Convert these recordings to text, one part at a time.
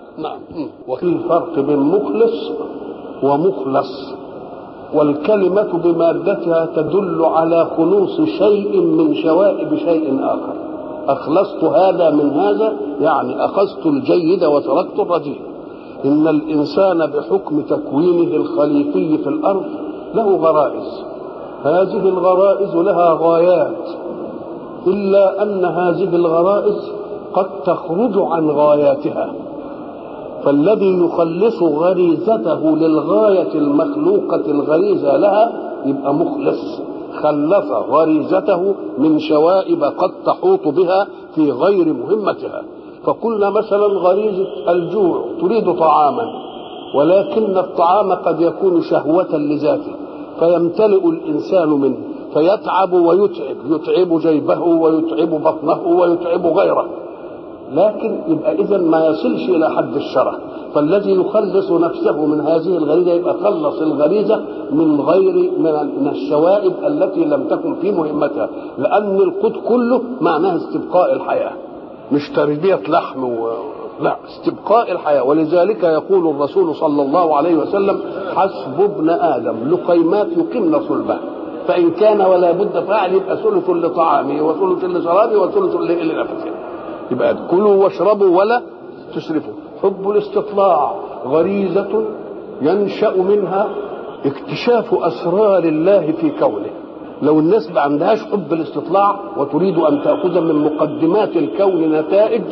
نعم وفي فرق بين مخلص ومخلص والكلمة بمادتها تدل على خلوص شيء من شوائب شيء آخر أخلصت هذا من هذا يعني أخذت الجيد وتركت الرديء إن الإنسان بحكم تكوينه الخليقي في الأرض له غرائز هذه الغرائز لها غايات إلا أن هذه الغرائز قد تخرج عن غاياتها فالذي يخلص غريزته للغاية المخلوقة الغريزة لها يبقى مخلص خلص غريزته من شوائب قد تحوط بها في غير مهمتها فقلنا مثلا غريزة الجوع تريد طعاما ولكن الطعام قد يكون شهوة لذاته فيمتلئ الإنسان منه فيتعب ويتعب يتعب جيبه ويتعب بطنه ويتعب غيره لكن يبقى اذا ما يصلش الى حد الشرع فالذي يخلص نفسه من هذه الغريزه يبقى خلص الغريزه من غير من الشوائب التي لم تكن في مهمتها لان القوت كله معناه استبقاء الحياه مش تربيه لحم و... لا استبقاء الحياه ولذلك يقول الرسول صلى الله عليه وسلم حسب ابن ادم لقيمات يقمن صلبه فان كان ولا بد فاعل يبقى ثلث لطعامه وثلث لشرابه وثلث لنفسه يبقى كلوا واشربوا ولا تسرفوا حب الاستطلاع غريزة ينشأ منها اكتشاف أسرار الله في كونه لو الناس ما عندهاش حب الاستطلاع وتريد أن تأخذ من مقدمات الكون نتائج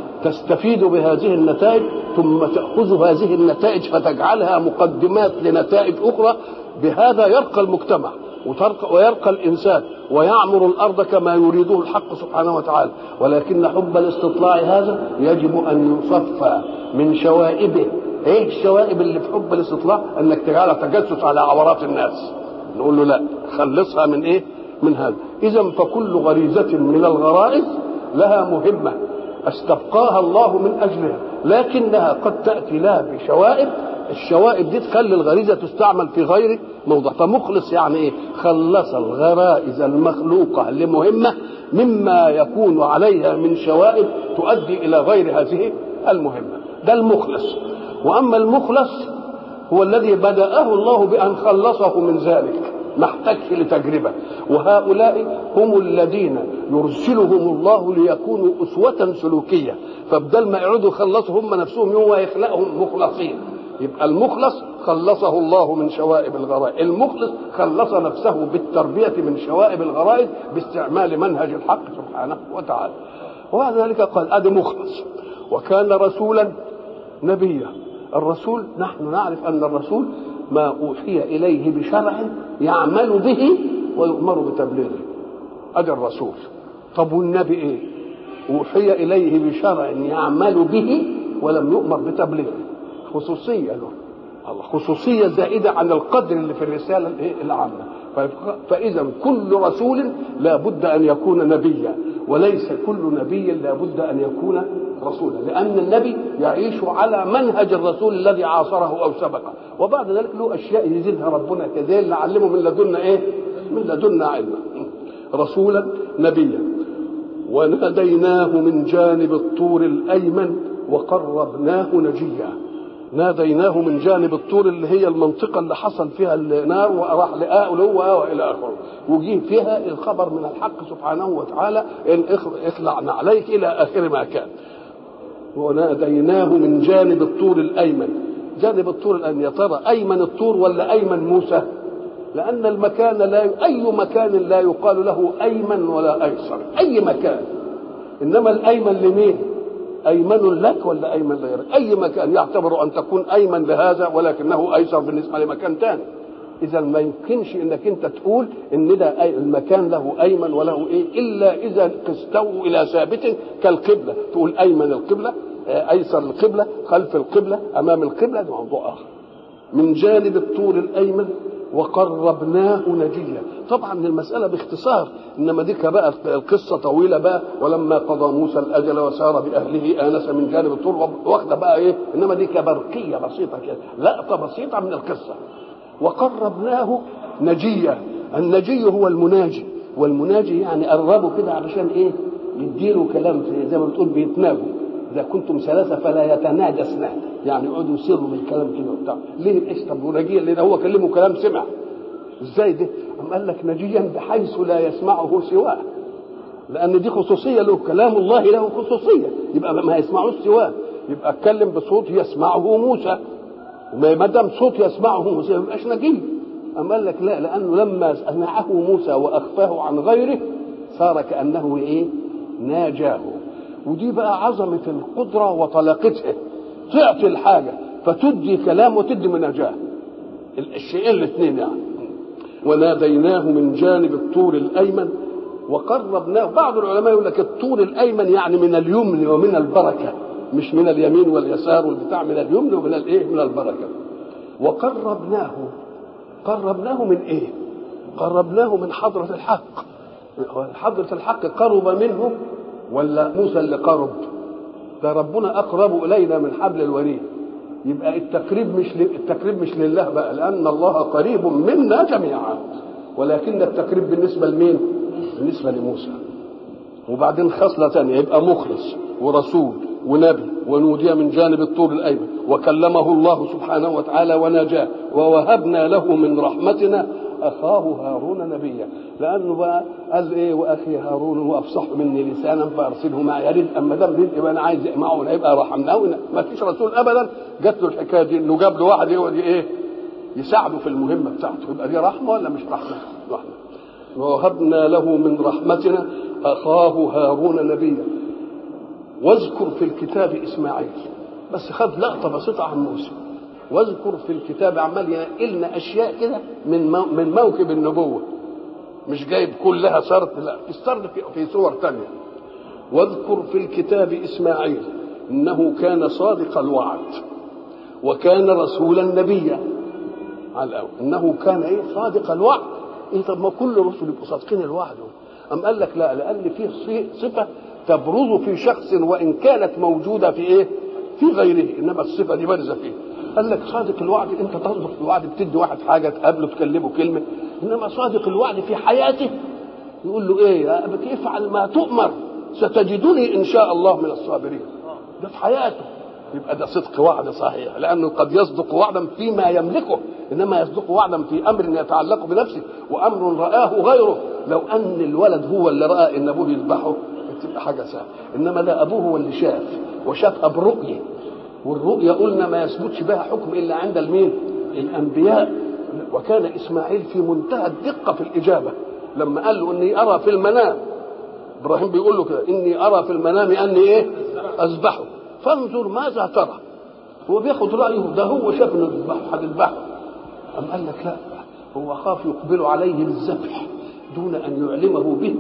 تستفيد بهذه النتائج ثم تأخذ هذه النتائج فتجعلها مقدمات لنتائج أخرى بهذا يرقى المجتمع وترقى ويرقى الانسان ويعمر الارض كما يريده الحق سبحانه وتعالى ولكن حب الاستطلاع هذا يجب ان يصفى من شوائبه ايه الشوائب اللي في حب الاستطلاع انك تجعلها تجسس على عورات الناس نقول له لا خلصها من ايه من هذا اذا فكل غريزه من الغرائز لها مهمه استبقاها الله من اجلها لكنها قد تاتي لها بشوائب الشوائب دي تخلي الغريزه تستعمل في غير موضع فمخلص يعني ايه خلص الغرائز المخلوقه لمهمه مما يكون عليها من شوائب تؤدي الى غير هذه المهمه ده المخلص واما المخلص هو الذي بداه الله بان خلصه من ذلك ما احتاجش لتجربه وهؤلاء هم الذين يرسلهم الله ليكونوا اسوه سلوكيه فبدل ما يقعدوا يخلصوا هم نفسهم هو يخلقهم مخلصين يبقى المخلص خلصه الله من شوائب الغرائز المخلص خلص نفسه بالتربية من شوائب الغرائز باستعمال منهج الحق سبحانه وتعالى وبعد ذلك قال ادي مخلص وكان رسولا نبيا الرسول نحن نعرف ان الرسول ما اوحي اليه بشرع يعمل به ويؤمر بتبليغه ادي الرسول طب والنبي ايه اوحي اليه بشرع يعمل به ولم يؤمر بتبليغه خصوصية له الله خصوصية زائدة عن القدر اللي في الرسالة العامة فإذا كل رسول لا بد أن يكون نبيا وليس كل نبي لا بد أن يكون رسولا لأن النبي يعيش على منهج الرسول الذي عاصره أو سبقه وبعد ذلك له أشياء يزيدها ربنا كذلك نعلمه من لدنا إيه من لدنا علما رسولا نبيا وناديناه من جانب الطور الأيمن وقربناه نجيا ناديناه من جانب الطور اللي هي المنطقة اللي حصل فيها النار وراح لآل هو إلى آخره وجيه فيها الخبر من الحق سبحانه وتعالى إن اخلعنا عليك إلى آخر ما كان وناديناه من جانب الطور الأيمن جانب الطور الأيمن يا ترى أيمن الطور ولا أيمن موسى لأن المكان لا أي مكان لا يقال له أيمن ولا أيسر أي مكان إنما الأيمن لمين أيمن لك ولا أيمن لغيرك أي مكان يعتبر أن تكون أيمن لهذا ولكنه أيسر بالنسبة لمكان ثاني إذا ما يمكنش إنك أنت تقول إن ده المكان له أيمن وله إيه إلا إذا قسته إلى ثابت كالقبلة تقول أيمن القبلة أيسر القبلة خلف القبلة أمام القبلة ده موضوع آخر من جانب الطور الأيمن وقربناه نجيا طبعا المسألة باختصار إنما ديك بقى القصة طويلة بقى ولما قضى موسى الأجل وسار بأهله آنس من جانب الطور واخدة بقى إيه إنما ديك برقية بسيطة كده لقطة بسيطة من القصة وقربناه نجيا النجي هو المناجي والمناجي يعني قربه كده علشان إيه يديله كلام زي ما بتقول بيتناجوا اذا كنتم ثلاثه فلا يتناجى اثنان يعني يقعدوا يسروا بالكلام كده وبتاع ليه الايش طب ونجيا لان هو كلمه كلام سمع ازاي ده؟ أم قال لك نجيا بحيث لا يسمعه سواه لان دي خصوصيه له كلام الله له خصوصيه يبقى ما يسمعوش سواه يبقى اتكلم بصوت يسمعه موسى وما دام صوت يسمعه موسى ما يبقاش نجي أم قال لك لا لانه لما سمعه موسى واخفاه عن غيره صار كانه ايه ناجاه ودي بقى عظمه القدره وطلاقتها تعطي الحاجه فتدي كلام وتدي مناجاه الشيئين الاثنين يعني وناديناه من جانب الطور الايمن وقربناه بعض العلماء يقول لك الطور الايمن يعني من اليمن ومن البركه مش من اليمين واليسار والبتاع من اليمن ومن الايه من البركه وقربناه قربناه من ايه قربناه من حضره الحق حضره الحق قرب منه ولا موسى اللي قرب ده ربنا اقرب الينا من حبل الوريد يبقى التقريب مش ل... التقريب مش لله بقى لان الله قريب منا جميعا ولكن التقريب بالنسبه لمين بالنسبه لموسى وبعدين خصله ثانيه يبقى مخلص ورسول ونبي ونودي من جانب الطور الايمن وكلمه الله سبحانه وتعالى وناجاه ووهبنا له من رحمتنا اخاه هارون نبيا لانه بقى قال ايه واخي هارون هو افصح مني لسانا فارسله معي يريد اما دام رزق يبقى انا عايز معه يبقى رحمناه ما فيش رسول ابدا جات له الحكايه دي انه جاب له واحد يقعد ايه يساعده في المهمه بتاعته يبقى دي رحمه ولا مش رحمه؟ رحمه ووهبنا له من رحمتنا اخاه هارون نبيا واذكر في الكتاب اسماعيل بس خد لقطه بسيطه عن موسى واذكر في الكتاب عمال ينقلنا اشياء كده من مو من موكب النبوه مش جايب كلها سرد لا استرد في, في صور تانية واذكر في الكتاب اسماعيل انه كان صادق الوعد وكان رسولا نبيا على الاول انه كان ايه صادق الوعد ايه طب ما كل الرسل يبقوا صادقين الوعد ام قال لك لا لان فيه صفه تبرز في شخص وان كانت موجوده في ايه في غيره انما الصفه دي بارزه فيه قال لك صادق الوعد انت تصدق الوعد بتدي واحد حاجه تقابله تكلمه كلمه انما صادق الوعد في حياته يقول له ايه يا ابت افعل ما تؤمر ستجدني ان شاء الله من الصابرين ده في حياته يبقى ده صدق وعد صحيح لانه قد يصدق وعدا فيما يملكه انما يصدق وعدا في امر يتعلق بنفسه وامر رآه غيره لو ان الولد هو اللي راى ان ابوه يذبحه تبقى حاجه سهله انما ده ابوه هو اللي شاف وشافها برؤيه والرؤيا قلنا ما يثبتش بها حكم الا عند المين الانبياء وكان اسماعيل في منتهى الدقه في الاجابه لما قال له اني ارى في المنام ابراهيم بيقول له كده اني ارى في المنام اني ايه اذبحه فانظر ماذا ترى هو بياخد رايه ده هو شاف انه يذبحه هتذبحه أم قال لك لا هو خاف يقبل عليه الذبح دون ان يعلمه به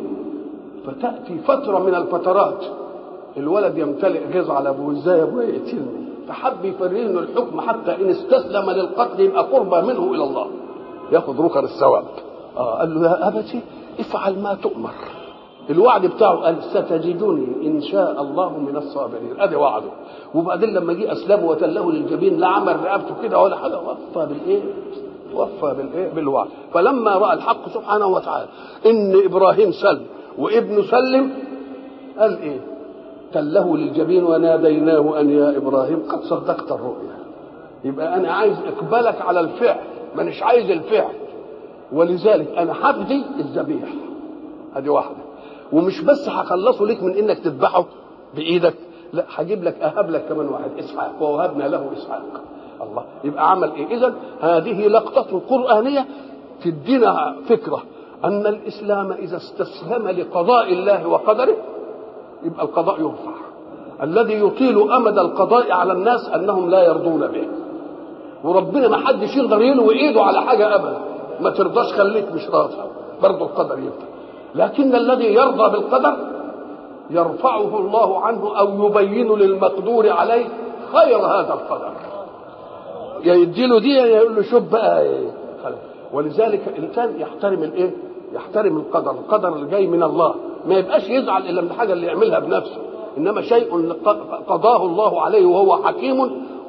فتاتي فتره من الفترات الولد يمتلئ غيظ على ابوه ازاي يا ابويا يقتلني فحب يفريه انه الحكم حتى ان استسلم للقتل يبقى قربى منه الى الله ياخذ ركر الثواب اه قال له يا ابتي افعل ما تؤمر الوعد بتاعه قال ستجدني ان شاء الله من الصابرين ادي وعده وبعدين لما جه اسلمه وتله للجبين لا عمل رقبته كده ولا حاجه وفى بالايه وفى بالايه بالوعد فلما راى الحق سبحانه وتعالى ان ابراهيم سلم وابنه سلم قال ايه تله للجبين وناديناه ان يا ابراهيم قد صدقت الرؤيا يبقى انا عايز اقبالك على الفعل مانيش عايز الفعل ولذلك انا هفدي الذبيح ادي واحده ومش بس هخلصه ليك من انك تذبحه بايدك لا هجيب لك اهب لك كمان واحد اسحاق ووهبنا له اسحاق الله يبقى عمل ايه اذا هذه لقطه قرانيه تدينا فكره ان الاسلام اذا استسلم لقضاء الله وقدره يبقى القضاء يرفع الذي يطيل امد القضاء على الناس انهم لا يرضون به وربنا ما حدش يقدر يلوي ايده على حاجه ابدا ما ترضاش خليك مش راضي برضه القدر يرفع لكن الذي يرضى بالقدر يرفعه الله عنه او يبين للمقدور عليه خير هذا القدر يا يديله دي يا يقول له شوف بقى ايه ولذلك الانسان يحترم الايه يحترم القدر القدر اللي جاي من الله ما يبقاش يزعل الا من الحاجه اللي يعملها بنفسه انما شيء قضاه الله عليه وهو حكيم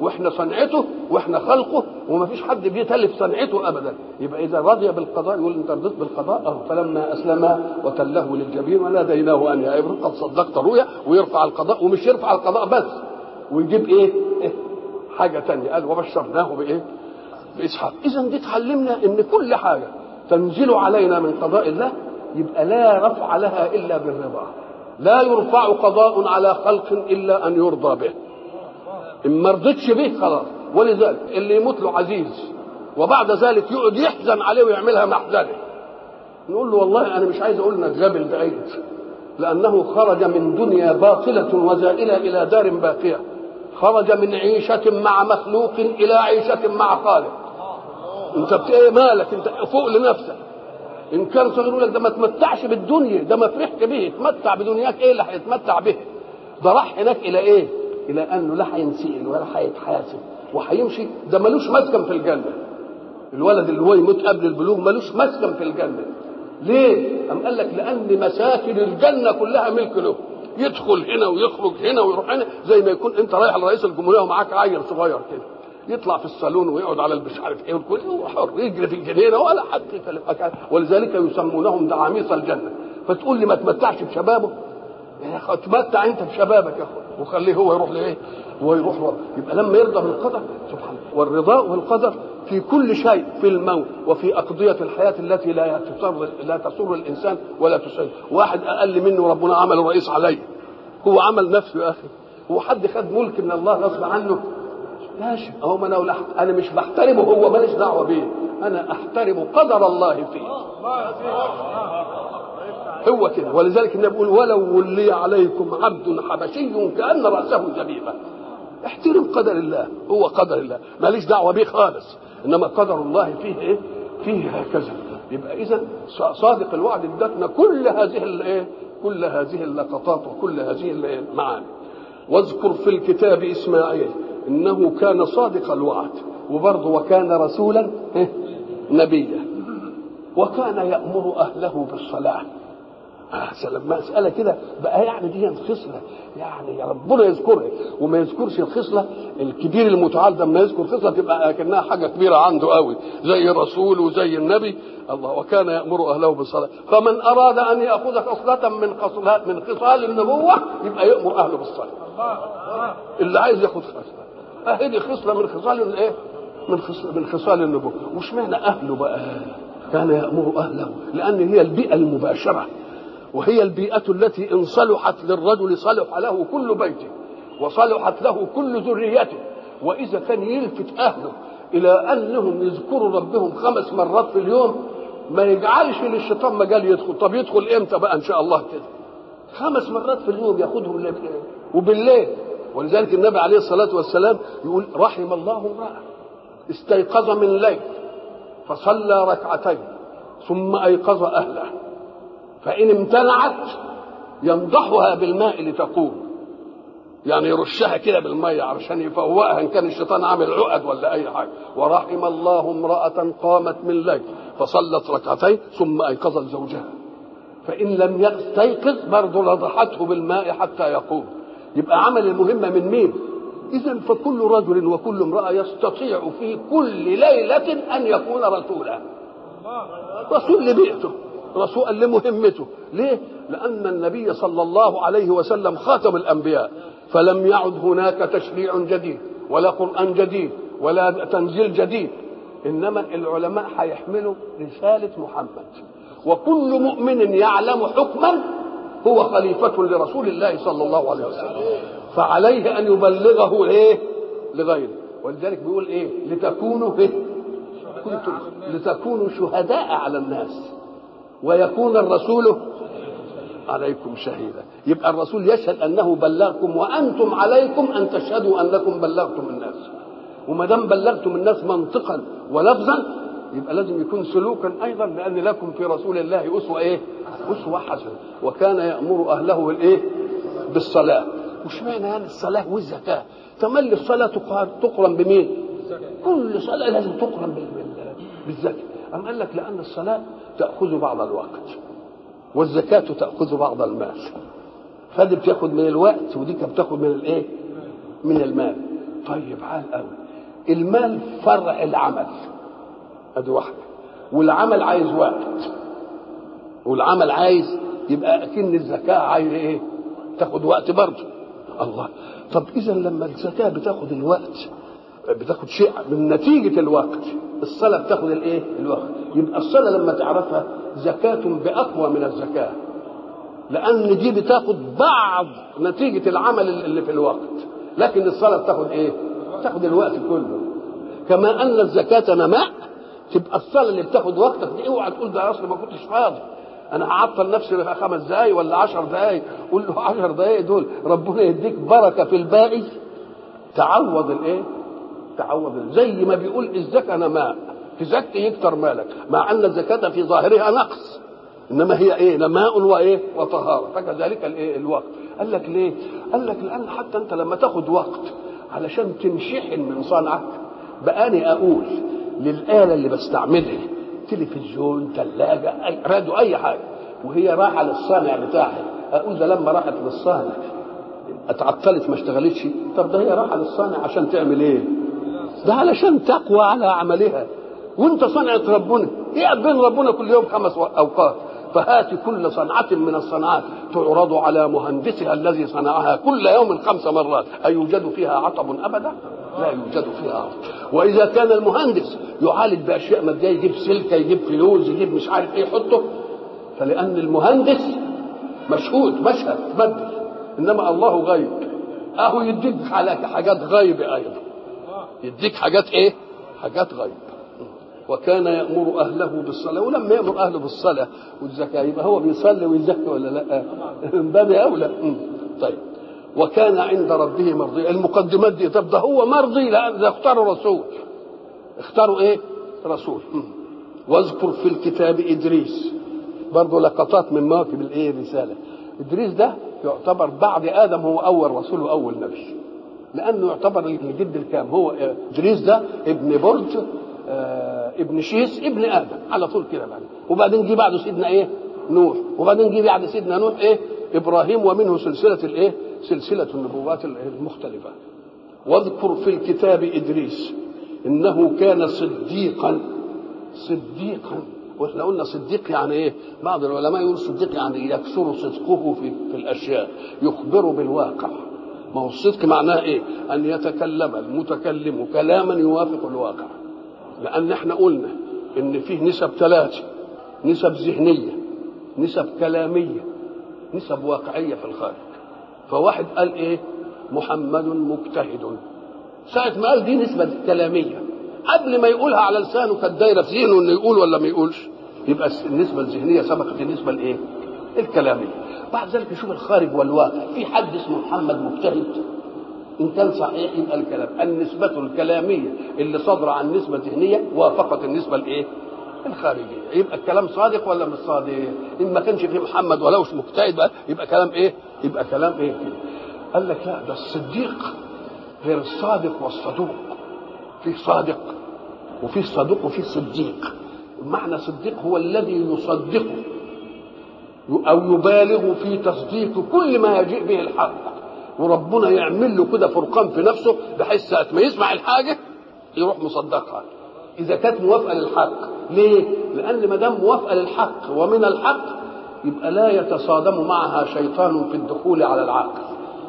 واحنا صنعته واحنا خلقه وما فيش حد بيتلف صنعته ابدا يبقى اذا رضي بالقضاء يقول انت رضيت بالقضاء أه فلما اسلم وتله للجبين وناديناه ان يا ابراهيم قد صدقت رؤيا ويرفع القضاء ومش يرفع القضاء بس ويجيب ايه, إيه؟ حاجه ثانيه قال وبشرناه بايه؟ باسحاق اذا دي تعلمنا ان كل حاجه تنزل علينا من قضاء الله يبقى لا رفع لها الا بالرضا لا يرفع قضاء على خلق الا ان يرضى به ان ما رضيتش به خلاص ولذلك اللي يموت له عزيز وبعد ذلك يقعد يحزن عليه ويعملها محزنه نقول له والله انا مش عايز اقول انك جبل بعيد لانه خرج من دنيا باطله وزائله الى دار باقيه خرج من عيشه مع مخلوق الى عيشه مع خالق انت ايه مالك انت فوق لنفسك ان كان صغير يقول لك ده ما تمتعش بالدنيا ده ما فرحت به اتمتع بدنياك ايه اللي هيتمتع به ده راح هناك الى ايه الى انه لا هينسئل ولا هيتحاسب وهيمشي ده ملوش مسكن في الجنه الولد اللي هو يموت قبل البلوغ ملوش مسكن في الجنه ليه؟ أم قال لك لأن مساكن الجنة كلها ملك له يدخل هنا ويخرج هنا ويروح هنا زي ما يكون أنت رايح لرئيس الجمهورية ومعاك عيل صغير كده يطلع في الصالون ويقعد على مش عارف ايه والكل هو حر يجري في الجنينه ولا حد يكلمك ولذلك يسمونهم دعاميص الجنه فتقول لي ما تمتعش بشبابه يا اخي اتمتع انت بشبابك يا اخويا وخليه هو يروح لايه؟ هو يروح له. يبقى لما يرضى بالقدر سبحان الله والرضاء والقدر في كل شيء في الموت وفي أقضية الحياة التي لا تسر لا تسر الإنسان ولا تسر واحد أقل منه ربنا عمل رئيس عليه هو عمل نفسه يا أخي هو حد خد ملك من الله غصب عنه ماشي اهو ما انا انا مش بحترمه هو ماليش دعوه بيه انا احترم قدر الله فيه هو كده ولذلك النبي بيقول ولو ولي عليكم عبد حبشي كان راسه زبيبه احترم قدر الله هو قدر الله ماليش دعوه بيه خالص انما قدر الله فيه ايه فيه هكذا يبقى اذا صادق الوعد ادتنا كل هذه الايه كل هذه اللقطات وكل هذه المعاني واذكر في الكتاب اسماعيل انه كان صادق الوعد وبرضه وكان رسولا نبيا وكان يامر اهله بالصلاه آه سلام مسألة كده بقى يعني دي خصلة يعني ربنا يذكرها وما يذكرش الخصلة الكبير المتعال ده لما يذكر خصلة تبقى أكنها حاجة كبيرة عنده قوي زي الرسول وزي النبي الله وكان يأمر أهله بالصلاة فمن أراد أن يأخذ خصلة من خصلات من خصال النبوة يبقى يأمر أهله بالصلاة اللي عايز ياخذ خصلة أهي دي خصلة من خصال الإيه؟ من خصال من خصال النبوة وش معنى أهله بقى؟ كان يأمر أهله لأن هي البيئة المباشرة وهي البيئة التي إن صلحت للرجل صلح له كل بيته وصلحت له كل ذريته وإذا كان يلفت أهله إلى أنهم يذكروا ربهم خمس مرات في اليوم ما يجعلش للشيطان مجال يدخل طب يدخل إمتى بقى إن شاء الله كده خمس مرات في اليوم ياخدهم وبالليل ولذلك النبي عليه الصلاة والسلام يقول رحم الله امرأة استيقظ من الليل فصلى ركعتين ثم أيقظ أهله فإن امتنعت ينضحها بالماء لتقوم يعني يرشها كده بالمية علشان يفوقها إن كان الشيطان عامل عقد ولا أي حاجة ورحم الله امرأة قامت من الليل فصلت ركعتين ثم أيقظت زوجها فإن لم يستيقظ برضه نضحته بالماء حتى يقوم يبقى عمل المهمة من مين؟ إذا فكل رجل وكل امرأة يستطيع في كل ليلة أن يكون رسولا رسول لبيئته رسول لمهمته ليه لأن النبي صلى الله عليه وسلم خاتم الأنبياء فلم يعد هناك تشريع جديد ولا قرآن جديد ولا تنزيل جديد إنما العلماء هيحملوا رسالة محمد وكل مؤمن يعلم حكما هو خليفة لرسول الله صلى الله عليه وسلم فعليه أن يبلغه إيه لغيره ولذلك بيقول إيه لتكونوا إيه كنتم لتكونوا شهداء على الناس ويكون الرسول عليكم شهيدا يبقى الرسول يشهد انه بلغكم وانتم عليكم ان تشهدوا انكم بلغتم الناس وما دام بلغتم الناس منطقا ولفظا يبقى لازم يكون سلوكا ايضا لان لكم في رسول الله اسوه ايه؟ اسوه حسنه وكان يامر اهله بالايه؟ بالصلاه وش معنى يعني الصلاه والزكاه؟ تملي الصلاه تقرن بمين؟ كل صلاه لازم تقرن بالزكاه أم قال لك لأن الصلاة تأخذ بعض الوقت والزكاة تأخذ بعض المال فدي بتاخذ من الوقت ودي بتاخذ من الايه؟ من المال طيب عال قوي المال فرع العمل ادي واحده والعمل عايز وقت والعمل عايز يبقى اكن الزكاه عايز ايه تاخد وقت برضه الله طب اذا لما الزكاه بتاخد الوقت بتاخد شيء من نتيجه الوقت الصلاه بتاخد الايه الوقت يبقى الصلاه لما تعرفها زكاه باقوى من الزكاه لان دي بتاخد بعض نتيجه العمل اللي في الوقت لكن الصلاه بتاخد ايه بتاخد الوقت كله كما ان الزكاه نماء تبقى الصلاه اللي بتاخد وقتك دي اوعى تقول ده اصل ما كنتش فاضي انا هعطل نفسي خمس دقايق ولا عشر دقايق قول له عشر دقايق دول ربنا يديك بركه في الباقي تعوض الايه تعوض زي ما بيقول الزكاه نماء تزكي يكتر مالك مع ان الزكاه في ظاهرها نقص انما هي ايه نماء وايه وطهاره فكذلك الايه الوقت قال لك ليه قال لك لان حتى انت لما تاخد وقت علشان تنشحن من صنعك بقاني اقول للاله اللي بستعملها تلفزيون ثلاجه اي راديو اي حاجه وهي رايحه للصانع بتاعها اقول ده لما راحت للصانع اتعطلت ما اشتغلتش طب ده هي رايحه للصانع عشان تعمل ايه ده علشان تقوى على عملها وانت صنعة ربنا ايه بين ربنا كل يوم خمس اوقات فهات كل صنعة من الصنعات تعرض على مهندسها الذي صنعها كل يوم خمس مرات أيوجد فيها عطب أبدا لا يوجد فيها عطب وإذا كان المهندس يعالج بأشياء مادية يجيب سلكة يجيب فلوس يجيب مش عارف إيه يحطه فلأن المهندس مشهود مشهد مادي إنما الله غيب أهو يديك حاجات غيب أيضا يديك حاجات إيه حاجات غيب وكان يأمر أهله بالصلاة ولما يأمر أهله بالصلاة والزكاة يبقى هو بيصلي ويزكي ولا لا من باب أولى طيب وكان عند ربه مرضي المقدمات دي طب ده هو مرضي لأن ده اختاروا رسول اختاروا ايه رسول واذكر في الكتاب إدريس برضه لقطات من مواكب الايه الرسالة إدريس ده يعتبر بعد آدم هو أول رسول وأول نبي لأنه يعتبر الجد الكام هو إدريس ده ابن برد آه ابن شيس ابن ادم على طول كده بعد وبعدين جه بعده سيدنا ايه نوح وبعدين جه بعد سيدنا نوح ايه ابراهيم ومنه سلسله الايه سلسله النبوات المختلفه واذكر في الكتاب ادريس انه كان صديقا صديقا واحنا قلنا صديق يعني ايه بعض العلماء يقول صديق يعني يكثر صدقه في, في الاشياء يخبر بالواقع ما هو الصدق معناه ايه ان يتكلم المتكلم كلاما يوافق الواقع لان احنا قلنا ان فيه نسب ثلاثه نسب ذهنيه نسب كلاميه نسب واقعيه في الخارج فواحد قال ايه محمد مجتهد ساعة ما قال دي نسبة كلامية قبل ما يقولها على لسانه كانت دايرة في ذهنه انه يقول ولا ما يقولش يبقى النسبة الذهنية سبقت النسبة الايه؟ الكلامية بعد ذلك يشوف الخارج والواقع في حد اسمه محمد مجتهد ان كان صحيح يبقى الكلام النسبة الكلامية اللي صادرة عن نسبة ذهنية وافقت النسبة الايه؟ الخارجية يبقى الكلام صادق ولا مش صادق؟ ان ما كانش فيه محمد ولوش مجتهد بقى يبقى كلام ايه؟ يبقى كلام ايه كده؟ قال لك لا ده الصديق غير الصادق والصدوق في صادق وفي صدوق وفي صديق معنى صديق هو الذي يصدق او يبالغ في تصديق كل ما يجيء به الحق وربنا يعمل له كده فرقان في نفسه بحيث ساعه ما يسمع الحاجه يروح مصدقها اذا كانت موافقه للحق ليه لان ما دام موافقه للحق ومن الحق يبقى لا يتصادم معها شيطان في الدخول على العقل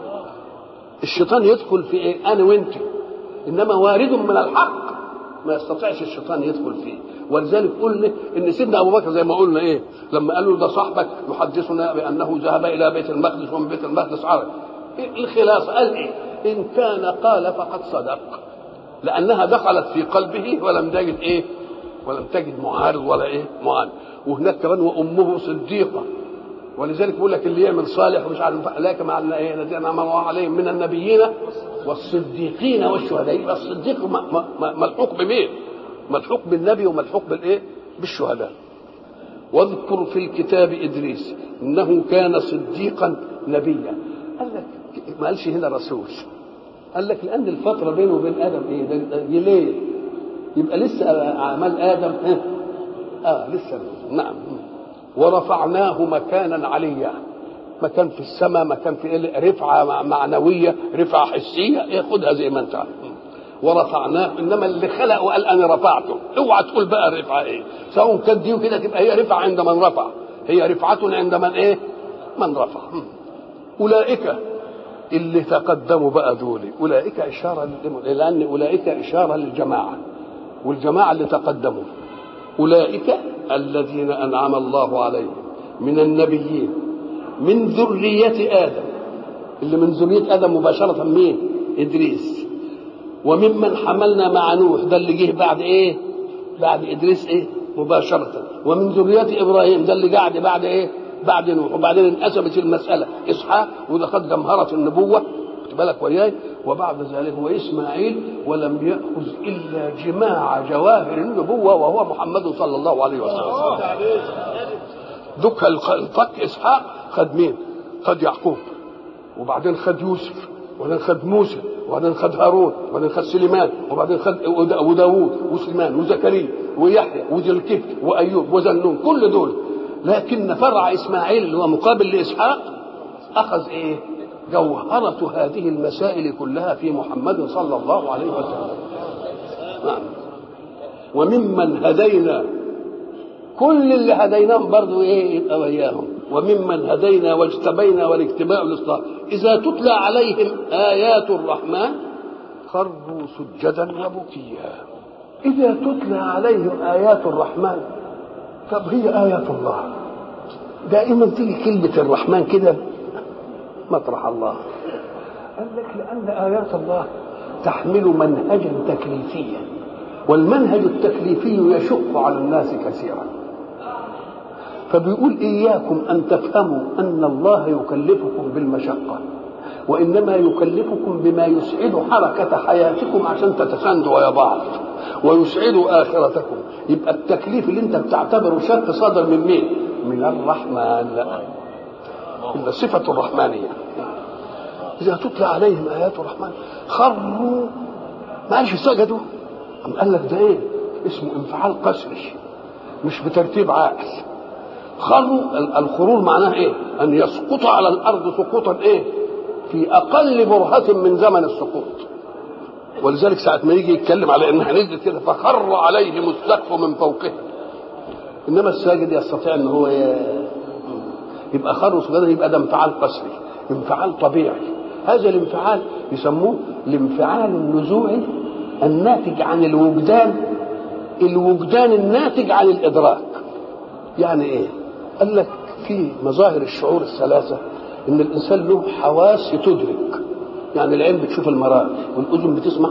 الشيطان يدخل في ايه انا وانت انما وارد من الحق ما يستطيعش الشيطان يدخل فيه ولذلك قلنا ان سيدنا ابو بكر زي ما قلنا ايه لما قالوا ده صاحبك يحدثنا بانه ذهب الى بيت المقدس ومن بيت المقدس عرب إيه الخلاصه قال ايه ان كان قال فقد صدق لانها دخلت في قلبه ولم تجد ايه ولم تجد معارض ولا ايه معاند وهناك كمان وامه صديقه ولذلك بيقول لك اللي يعمل صالح ومش عارف لكن مع ايه الذين انعم الله عليهم من النبيين والصديقين والشهداء يبقى الصديق ملحوق بمين؟ ملحوق بالنبي وملحوق بالايه؟ بالشهداء. واذكر في الكتاب ادريس انه كان صديقا نبيا. قال لك ما قالش هنا رسول. قال لك لان الفتره بينه وبين ادم ايه؟ ده, ده ليه؟ يبقى لسه اعمال ادم اه, آه لسه نعم ورفعناه مكانا عليا مكان في السماء مكان في رفعه معنويه رفعه حسيه خدها زي ما انت عارف ورفعناه انما اللي خلق وقال انا رفعته اوعى تقول بقى الرفعه ايه سواء كانت دي وكده تبقى هي رفعه عند من رفع هي رفعه عند من ايه من رفع اولئك اللي تقدموا بقى دول اولئك اشاره لان اولئك اشاره للجماعه والجماعه اللي تقدموا اولئك الذين انعم الله عليهم من النبيين من ذريه ادم اللي من ذريه ادم مباشره مين ادريس وممن حملنا مع نوح ده اللي جه بعد ايه بعد ادريس ايه مباشره ومن ذريه ابراهيم ده اللي قعد بعد ايه بعد نوح وبعدين انقسمت المساله اسحاق وده قد جمهره النبوه خد بالك وياي وبعد ذلك هو اسماعيل ولم ياخذ الا جماع جواهر النبوه وهو محمد صلى الله عليه وسلم دك الفك اسحاق خد مين؟ خد يعقوب وبعدين خد يوسف وبعدين خد موسى وبعدين خد هارون وبعدين خد سليمان وبعدين خد وداوود وسليمان وزكريا ويحيى وذي الكفل وايوب وذنون كل دول لكن فرع اسماعيل اللي هو مقابل لاسحاق اخذ ايه؟ جوهرة هذه المسائل كلها في محمد صلى الله عليه وسلم نعم وممن هدينا كل اللي هديناهم برضه ايه يبقى وياهم وممن هدينا واجتبينا والاجتباء والاصلاح اذا تتلى عليهم ايات الرحمن خروا سجدا وبكيا اذا تتلى عليهم ايات الرحمن طب هي ايات الله دائما تيجي كلمه الرحمن كده مطرح الله قال لك لان ايات الله تحمل منهجا تكليفيا والمنهج التكليفي يشق على الناس كثيرا فبيقول إياكم أن تفهموا أن الله يكلفكم بالمشقة وإنما يكلفكم بما يسعد حركة حياتكم عشان تتساندوا ويا بعض ويسعد آخرتكم يبقى التكليف اللي أنت بتعتبره شق صدر من مين؟ من الرحمن لا إلا صفة الرحمانية إذا تتلى عليهم آيات الرحمن خروا ما قالش سجدوا أم قال لك ده إيه؟ اسمه انفعال قسري مش بترتيب عاقل خروا الخرور معناه ايه؟ ان يسقط على الارض سقوطا ايه؟ في اقل برهة من زمن السقوط. ولذلك ساعة ما يجي يتكلم على انها نزلت كده فخر عليهم السقف من فوقهم. انما الساجد يستطيع ان هو يبقى خر سجدا يبقى ده انفعال قسري، انفعال طبيعي. هذا الانفعال يسموه الانفعال النزوعي الناتج عن الوجدان الوجدان الناتج عن الادراك. يعني ايه؟ قال لك في مظاهر الشعور الثلاثة إن الإنسان له حواس تدرك يعني العين بتشوف المرائي والأذن بتسمع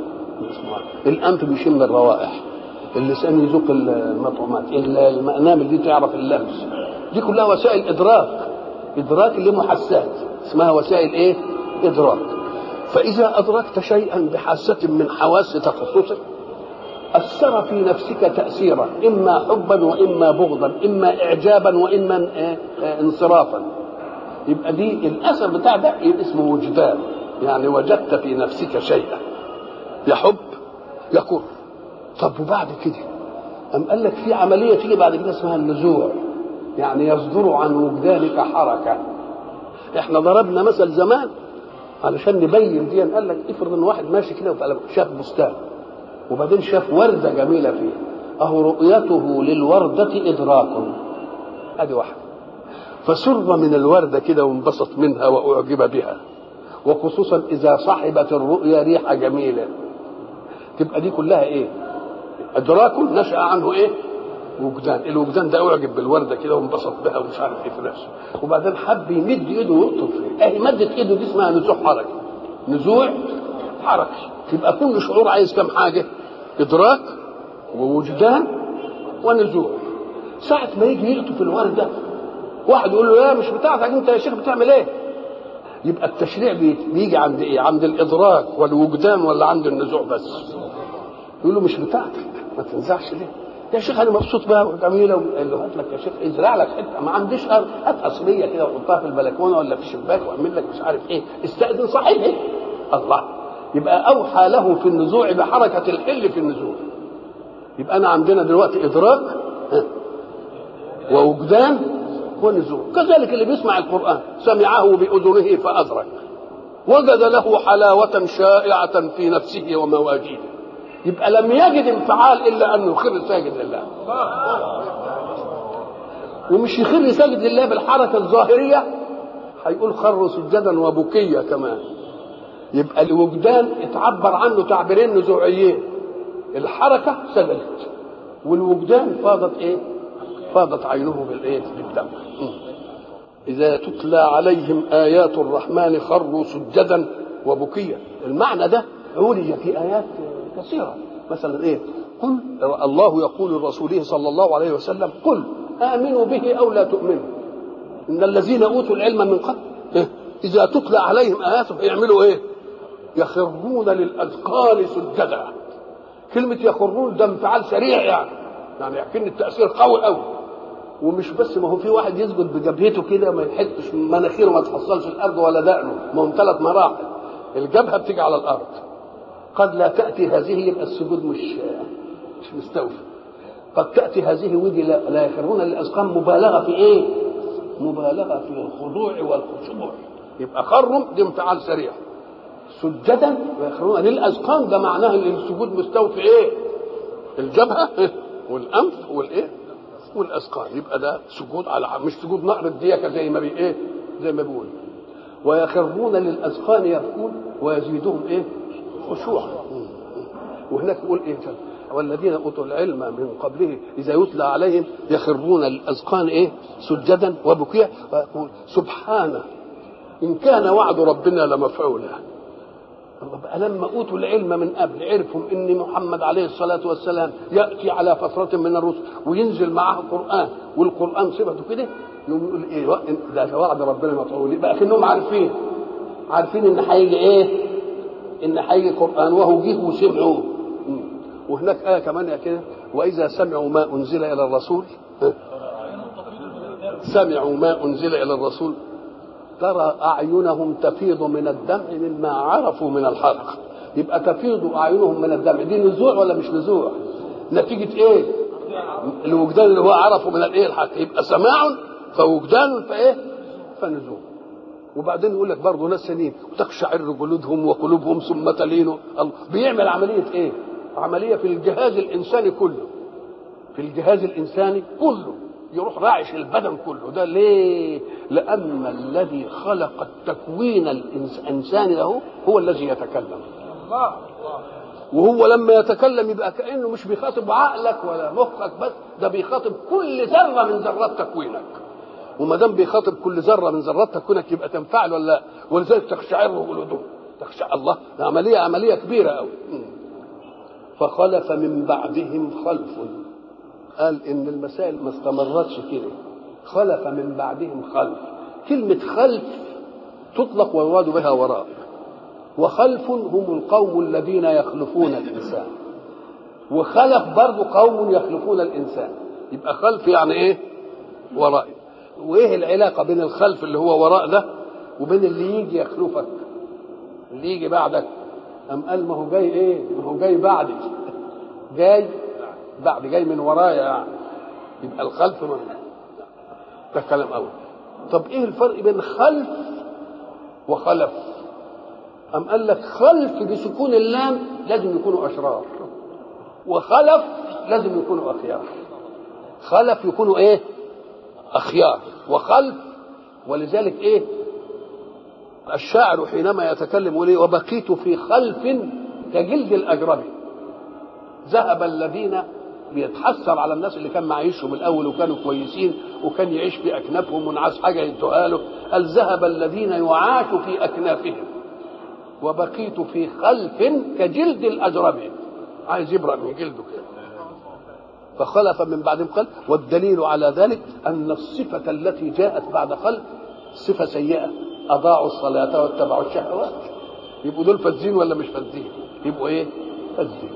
الأنف بيشم الروائح اللسان يذوق المطعومات المنامل دي تعرف اللمس دي كلها وسائل إدراك إدراك اللي محسات اسمها وسائل إيه؟ إدراك فإذا أدركت شيئا بحاسة من حواس تخصصك أثر في نفسك تأثيرا إما حبا وإما بغضا إما إعجابا وإما انصرافا يبقى دي الأثر بتاع ده يبقى اسمه وجدان يعني وجدت في نفسك شيئا يحب يكر طب وبعد كده أم قال لك في عملية تيجي بعد كده اسمها النزوع يعني يصدر عن وجدانك حركة احنا ضربنا مثل زمان علشان نبين دي قال لك افرض ان واحد ماشي كده شاف بستان وبعدين شاف وردة جميلة فيه أهو رؤيته للوردة إدراك أدي واحدة فسر من الوردة كده وانبسط منها وأعجب بها وخصوصا إذا صحبت الرؤيا ريحة جميلة تبقى دي كلها إيه إدراك نشأ عنه إيه وجدان الوجدان ده أعجب بالوردة كده وانبسط بها ومش عارف إيه في نفسه وبعدين حب يمد إيده ويقطف فيه أهي مدت إيده دي اسمها نزوع حركي نزوع حركي يبقى كل شعور عايز كم حاجة إدراك ووجدان ونزوع ساعة ما يجي يلطف الوردة واحد يقول له لا مش بتاعتك انت يا شيخ بتعمل ايه يبقى التشريع بيجي عند ايه عند الادراك والوجدان ولا عند النزوع بس يقول له مش بتاعتك ما تنزعش ليه يا شيخ انا مبسوط بها وجميله قال له هات لك يا شيخ ازرع لك حته ما عنديش ارض هات اصليه كده وحطها في البلكونه ولا في الشباك واعمل لك مش عارف ايه استاذن صحيح إيه؟ الله يبقى اوحى له في النزوع بحركه الحل في النزوع يبقى انا عندنا دلوقتي ادراك ووجدان ونزوع كذلك اللي بيسمع القران سمعه باذنه فادرك وجد له حلاوة شائعة في نفسه ومواجيده يبقى لم يجد انفعال إلا أن يخر ساجد لله ومش يخر ساجد لله بالحركة الظاهرية هيقول خروا سجدا وبكيا كمان يبقى الوجدان اتعبر عنه تعبيرين نزوعيين الحركة سجدت والوجدان فاضت ايه فاضت عينه بالايه بالدمع إذا تتلى عليهم آيات الرحمن خروا سجدا وبكيا المعنى ده عولي في آيات كثيرة مثلا إيه قل الله يقول لرسوله صلى الله عليه وسلم قل آمنوا به أو لا تؤمنوا إن الذين أوتوا العلم من قبل إيه؟ إذا تتلى عليهم آياته يعملوا إيه يخرون للأذقان سجدا كلمة يخرون ده انفعال سريع يعني يعني يكن التأثير قوي قوي ومش بس ما هو في واحد يسجد بجبهته كده ما يحطش مناخيره ما تحصلش الارض ولا دقنه ما هم ثلاث مراحل الجبهه بتيجي على الارض قد لا تاتي هذه يبقى السجود مش مش مستوفي قد تاتي هذه ودي لا, لا يخرون للاذقان مبالغه في ايه؟ مبالغه في الخضوع والخشوع يبقى خرم دي انفعال سريع سجدا ويخرون للاذقان ده معناه ان السجود مستوفي ايه؟ الجبهه والانف والايه؟ والاذقان يبقى ده سجود على مش سجود نقر الديكه زي ما بي ايه زي ما بيقول ويخرون للاذقان يبكون ويزيدهم ايه خشوعا وهناك يقول ايه والذين اوتوا العلم من قبله اذا يتلى عليهم يخرون للاذقان ايه سجدا وبكيا ويقول سبحانه ان كان وعد ربنا لمفعولا بقى لما اوتوا العلم من قبل عرفوا ان محمد عليه الصلاه والسلام ياتي على فتره من الرسل وينزل معه قران والقران صفته كده يقول ايه ده وعد ربنا مفعول بقى كانهم عارفين عارفين ان هيجي ايه ان هيجي قران وهو جه وسمعوه وهناك ايه كمان كده واذا سمعوا ما انزل الى الرسول سمعوا ما انزل الى الرسول ترى أعينهم تفيض من الدمع مما عرفوا من الحق يبقى تفيض أعينهم من الدمع دي نزوع ولا مش نزوع نتيجة إيه الوجدان اللي هو عرفه من الإيه الحق يبقى سماع فوجدان فإيه فنزوع وبعدين يقول لك برضه ناس سنين وتقشعر جلودهم وقلوبهم ثم تلين بيعمل عملية إيه عملية في الجهاز الإنساني كله في الجهاز الإنساني كله يروح راعش البدن كله ده ليه لأن الذي خلق التكوين الإنساني له هو الذي يتكلم وهو لما يتكلم يبقى كأنه مش بيخاطب عقلك ولا مخك بس ده بيخاطب كل ذرة من ذرات تكوينك وما دام بيخاطب كل ذرة من ذرات تكوينك يبقى تنفعل ولا لا ولذلك تخشعر جلودهم تخشع الله ده عملية عملية كبيرة قوي فخلف من بعدهم خلف قال ان المسائل ما استمرتش كده خلف من بعدهم خلف كلمة خلف تطلق ويراد بها وراء وخلف هم القوم الذين يخلفون الإنسان وخلف برضو قوم يخلفون الإنسان يبقى خلف يعني إيه وراء وإيه العلاقة بين الخلف اللي هو وراء ده وبين اللي يجي يخلفك اللي يجي بعدك أم قال ما هو جاي إيه ما هو جاي بعدي جاي بعد جاي من ورايا يعني يبقى الخلف من ده كلام اول طب ايه الفرق بين خلف وخلف ام قال لك خلف بسكون اللام لازم يكونوا اشرار وخلف لازم يكونوا اخيار خلف يكونوا ايه اخيار وخلف ولذلك ايه الشاعر حينما يتكلم يقول وبقيت في خلف كجلد الاجربي ذهب الذين بيتحسر على الناس اللي كان معيشهم الاول وكانوا كويسين وكان يعيش في اكنافهم ونعاس حاجه يدوها له قال ذهب الذين يعاش في اكنافهم وبقيت في خلف كجلد الاجرب عايز يبرأ من جلده كده فخلف من بعدهم خلف والدليل على ذلك ان الصفه التي جاءت بعد خلف صفه سيئه اضاعوا الصلاه واتبعوا الشهوات يبقوا دول فاسدين ولا مش فاسدين يبقوا ايه فاسدين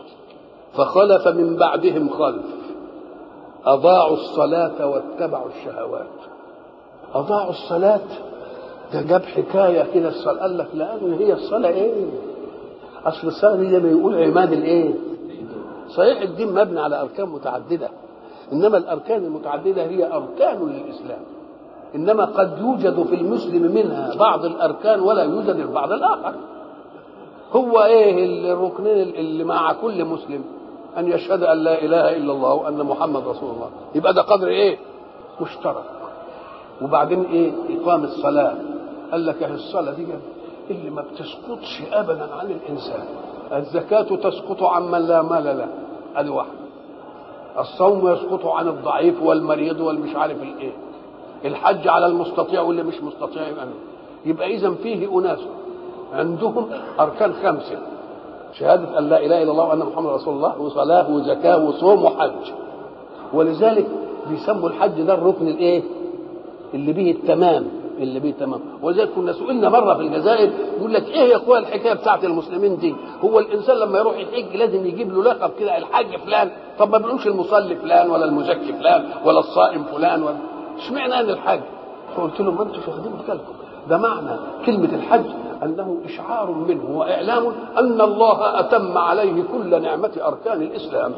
فخلف من بعدهم خلف أضاعوا الصلاة واتبعوا الشهوات أضاعوا الصلاة ده جاب حكاية كده الصلاة قال لك لأن هي الصلاة إيه؟ أصل الصلاة دي زي ما يقول عماد الإيه؟ صحيح الدين مبني على أركان متعددة إنما الأركان المتعددة هي أركان للإسلام انما قد يوجد في المسلم منها بعض الاركان ولا يوجد في البعض الاخر هو ايه الركنين اللي مع كل مسلم ان يشهد ان لا اله الا الله وان محمد رسول الله يبقى ده قدر ايه مشترك وبعدين ايه اقام الصلاه قال لك اهي الصلاه دي اللي ما بتسقطش ابدا عن الانسان الزكاه تسقط عمن لا مال له ادي واحده الصوم يسقط عن الضعيف والمريض والمش عارف الايه الحج على المستطيع واللي مش مستطيع يبقى يبقى اذا فيه اناس عندهم اركان خمسه شهاده ان لا اله الا الله وان محمد رسول الله وصلاه وزكاه وصوم وحج ولذلك بيسموا الحج ده الركن الايه اللي به التمام اللي به تمام ولذلك كنا سئلنا مره في الجزائر يقول لك ايه يا اخويا الحكايه بتاعت المسلمين دي هو الانسان لما يروح يحج لازم يجيب له لقب كده الحاج فلان طب ما بنقولش المصلي فلان ولا المزكي فلان ولا الصائم فلان ولا اشمعنى ان الحج فقلت لهم ما انتوا واخدين بالكم ده معنى كلمه الحج انه اشعار منه واعلام ان الله اتم عليه كل نعمه اركان الاسلام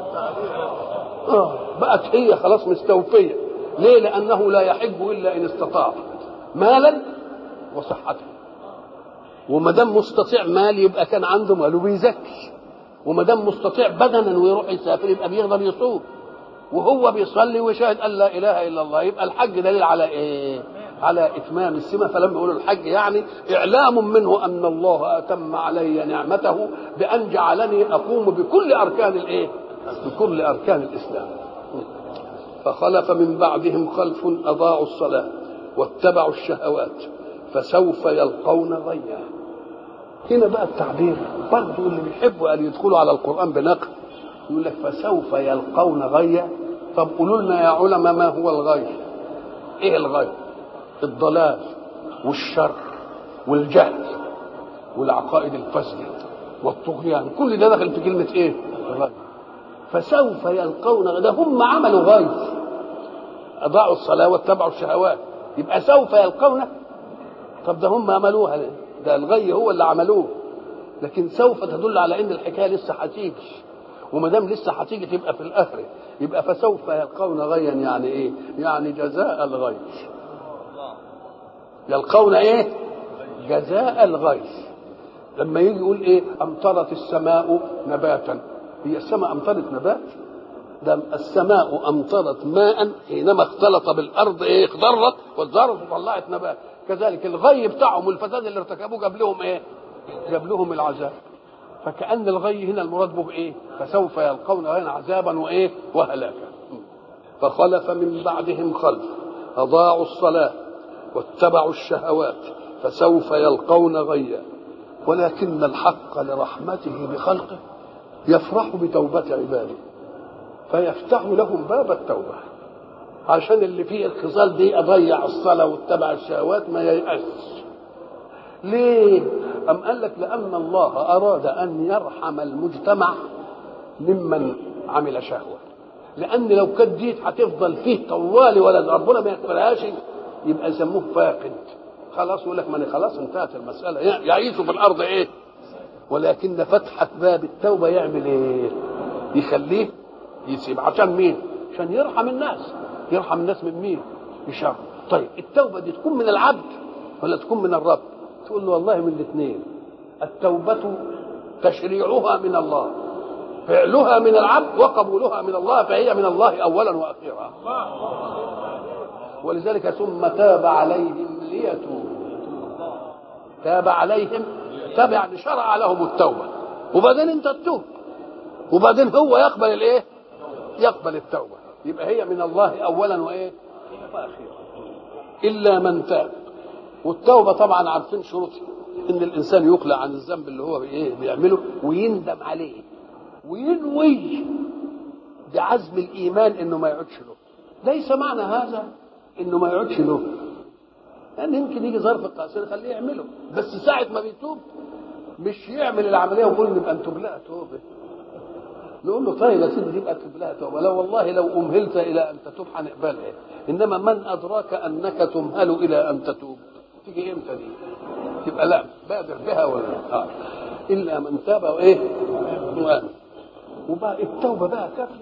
اه بقت هي خلاص مستوفيه ليه لانه لا يحج الا ان استطاع مالا وصحة وما دام مستطيع مال يبقى كان عنده مال وبيزكي وما دام مستطيع بدنا ويروح يسافر يبقى بيقدر يصوم وهو بيصلي ويشاهد ان لا اله الا الله يبقى الحج دليل على ايه؟ على اتمام السمه فلما يقولوا الحج يعني اعلام منه ان الله اتم علي نعمته بان جعلني اقوم بكل اركان الايه؟ بكل اركان الاسلام. فخلف من بعدهم خلف اضاعوا الصلاه واتبعوا الشهوات فسوف يلقون غيا هنا بقى التعبير برضه اللي بيحبوا ان يدخلوا على القران بنقل يقول لك فسوف يلقون غيا طب قولوا لنا يا علماء ما هو الغي ايه الغي الضلال والشر والجهل والعقائد الفاسده والطغيان كل ده داخل في كلمه ايه غي فسوف يلقون غي ده هم عملوا غي اضاعوا الصلاه واتبعوا الشهوات يبقى سوف يلقونه طب ده هم عملوها ليه؟ ده الغي هو اللي عملوه لكن سوف تدل على ان الحكايه لسه هتيجي وما دام لسه هتيجي تبقى في الاخره يبقى فسوف يلقون غيا يعني ايه؟ يعني جزاء الغي يلقون ايه؟ جزاء الغي لما يجي يقول ايه؟ امطرت السماء نباتا هي السماء امطرت نبات؟ ده السماء امطرت ماء حينما اختلط بالارض ايه اخضرت وازدهرت وطلعت نبات كذلك الغي بتاعهم والفساد اللي ارتكبوه جاب لهم ايه؟ جاب لهم العذاب فكأن الغي هنا المراد به ايه؟ فسوف يلقون غيا عذابا وايه؟ وهلاكا فخلف من بعدهم خلف اضاعوا الصلاه واتبعوا الشهوات فسوف يلقون غيا ولكن الحق لرحمته بخلقه يفرح بتوبه عباده فيفتح لهم باب التوبة عشان اللي فيه الخصال دي أضيع الصلاة واتبع الشهوات ما ييأس ليه؟ أم قال لك لأن الله أراد أن يرحم المجتمع ممن عمل شهوة لأن لو كانت دي هتفضل فيه طوالي ولا ربنا ما يقبلهاش يبقى يسموه فاقد خلاص يقول لك ما خلاص انتهت المسألة يعيش في الأرض إيه؟ ولكن فتحة باب التوبة يعمل إيه؟ يخليه يسيب عشان مين؟ عشان يرحم الناس يرحم الناس من مين؟ بشر طيب التوبه دي تكون من العبد ولا تكون من الرب؟ تقول له والله من الاثنين التوبه تشريعها من الله فعلها من العبد وقبولها من الله فهي من الله اولا واخيرا ولذلك ثم تاب عليهم ليتوبوا تاب عليهم تاب يعني شرع لهم التوبه وبعدين انت تتوب وبعدين هو يقبل الايه؟ يقبل التوبه يبقى هي من الله اولا وايه؟ واخيرا الا من تاب والتوبه طبعا عارفين شروطها ان الانسان يقلع عن الذنب اللي هو ايه بيعمله ويندم عليه وينوي بعزم الايمان انه ما يعودش له ليس معنى هذا انه ما يعودش له لان يمكن يجي ظرف التاثير يخليه يعمله بس ساعه ما بيتوب مش يعمل العمليه ويقول نبقى نتوب لها توبه نقول له طيب يا سيدي تبقى تتوب لها توبه لا والله لو امهلت الى ان تتوب هنقبلها انما من ادراك انك تمهل الى ان تتوب تيجي امتى دي؟ يبقى لا بادر بها ولا آه. الا من تاب وايه؟ وآمن وبقى التوبه بقى كافيه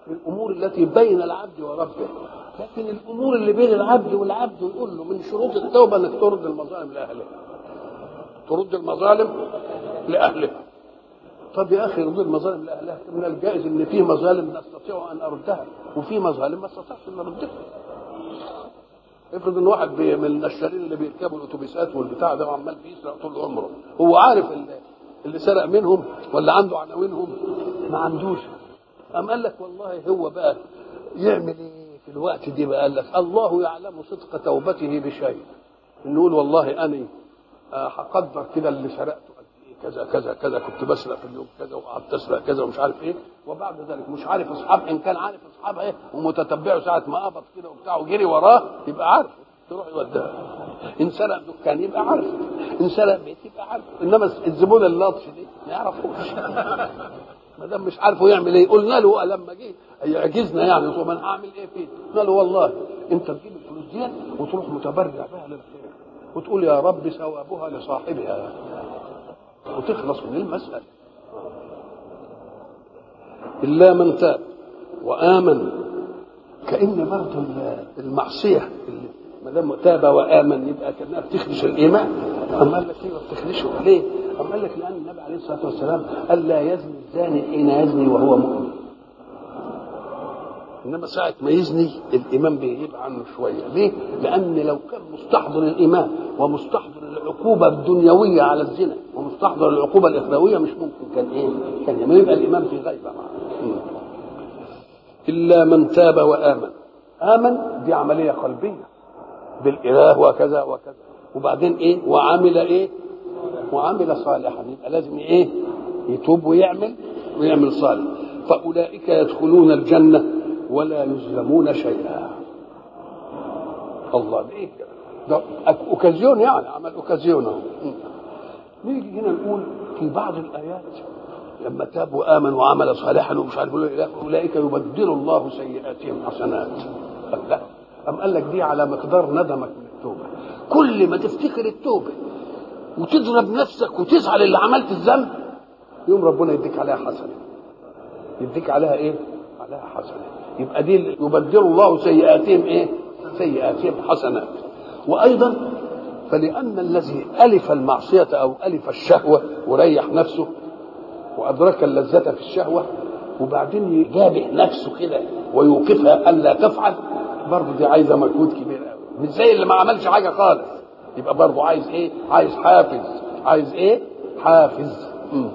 الامور التي بين العبد وربه لكن الامور اللي بين العبد والعبد يقول له من شروط التوبه انك ترد المظالم لاهلها ترد المظالم لاهلها طب يا اخي رد المظالم لاهلها من الجائز ان في مظالم نستطيع ان اردها وفي مظالم ما استطعش ان اردها افرض ان واحد بي- من النشالين اللي بيركبوا الاتوبيسات والبتاع ده وعمال بيسرق طول عمره هو عارف اللي, اللي سرق منهم ولا عنده عناوينهم ما عندوش قام قال لك والله هو بقى يعمل ايه في الوقت دي بقى قال لك الله يعلم صدق توبته بشيء نقول والله اني آه، هقدر كده اللي سرقته قد ايه كذا كذا كذا كنت بسرق في اليوم كذا وقعدت اسرق كذا ومش عارف ايه وبعد ذلك مش عارف اصحاب ان كان عارف اصحابها ايه ومتتبعه ساعه ما قبض كده وبتاع وجري وراه يبقى عارف تروح يوديها ان سرق دكان يبقى عارف ان سرق بيت يبقى عارف انما الزبون اللطش دي ما يعرفوش ما دام مش عارفه يعمل ايه قلنا له لما جه يعجزنا يعني طب انا هعمل ايه فيه قلنا له والله انت تجيب الفلوس دي وتروح متبرع بها للخير وتقول يا رب ثوابها لصاحبها وتخلص من المسألة إلا من تاب وآمن كأن برضه المعصية اللي ما دام تاب وآمن يبقى كأنها بتخدش الإيمان أما قال لك إيه بتخدشه ليه؟ أما قال لك لأن النبي عليه الصلاة والسلام قال لا يزني الزاني حين يزني وهو مؤمن انما ساعه ما يزني الايمان بيغيب عنه شويه ليه لان لو كان مستحضر الايمان ومستحضر العقوبه الدنيويه على الزنا ومستحضر العقوبه الاخرويه مش ممكن كان ايه كان يبقى يبقى الايمان في غيبه معه الا من تاب وامن امن دي عمليه قلبيه بالاله وكذا وكذا وبعدين ايه وعمل ايه وعمل صالحا يبقى لازم ايه يتوب ويعمل ويعمل صالح فاولئك يدخلون الجنه ولا يظلمون شيئا الله ده ايه ده اوكازيون يعني عمل اوكازيون اهو نيجي هنا نقول في بعض الايات لما تاب وامن وعمل صالحا ومش عارف إيه، اولئك يبدل الله سيئاتهم حسنات قال لا أم قال لك دي على مقدار ندمك من التوبه كل ما تفتكر التوبه وتضرب نفسك وتزعل اللي عملت الذنب يوم ربنا يديك عليها حسنه يديك عليها ايه؟ عليها حسنه يبقى دي يبدل الله سيئاتهم ايه؟ سيئاتهم حسنات وايضا فلان الذي الف المعصيه او الف الشهوه وريح نفسه وادرك اللذه في الشهوه وبعدين يجابه نفسه كده ويوقفها الا تفعل برضه دي عايزه مجهود كبير قوي مش زي اللي ما عملش حاجه خالص يبقى برضه عايز ايه؟ عايز حافز عايز ايه؟ حافز مم.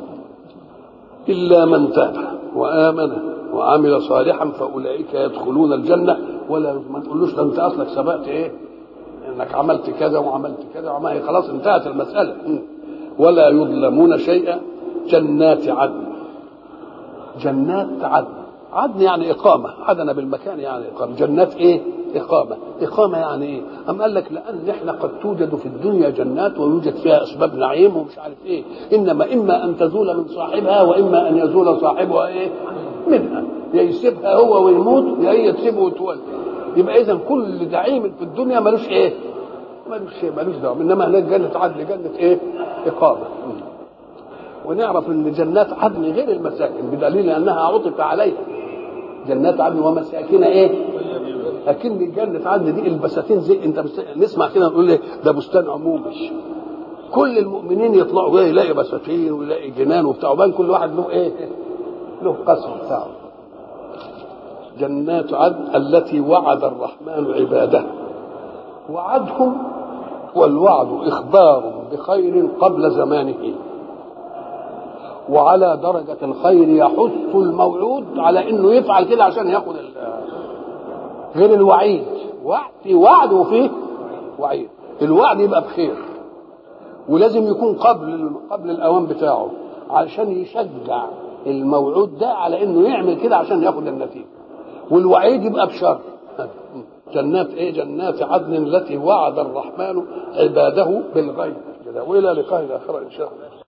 إلا من تاب وآمن وعمل صالحا فأولئك يدخلون الجنة ولا ما تقولوش ده أنت أصلك سبقت إيه؟ إنك عملت كذا وعملت كذا وعملت خلاص انتهت المسألة م. ولا يظلمون شيئا جنات عدن جنات عدن عدن يعني إقامة عدن بالمكان يعني إقامة جنات إيه؟ إقامة إقامة يعني إيه؟ أم قال لك لأن إحنا قد توجد في الدنيا جنات ويوجد فيها أسباب نعيم ومش عارف إيه إنما إما أن تزول من صاحبها وإما أن يزول صاحبها إيه؟ منها يا يسيبها هو ويموت يا هي تسيبه وتولي يبقى إذا كل زعيم في الدنيا ملوش إيه؟ ملوش شيء ملوش دعوة إنما هناك جنة عدن جنة إيه؟ إقامة ونعرف ان جنات عدن غير المساكن بدليل انها عطف عليها جنات عدن ومساكن ايه لكن جنة عدن دي البساتين زي انت بس... نسمع كده نقول ليه ده بستان عمومي كل المؤمنين يطلعوا ايه يلاقي بساتين ويلاقي جنان وبتاع وبان كل واحد له ايه له قسم بتاعه جنات عدن التي وعد الرحمن عباده وعدهم والوعد اخبار بخير قبل زمانه وعلى درجة الخير يحث الموعود على انه يفعل كده عشان ياخد غير الوعيد وعد في وعد وفيه وعيد الوعد يبقى بخير ولازم يكون قبل قبل الاوان بتاعه علشان يشجع الموعود ده على انه يعمل كده عشان ياخد النتيجه والوعيد يبقى بشر جنات ايه جنات عدن التي وعد الرحمن عباده بالغيب كده والى لقاء الاخره ان شاء الله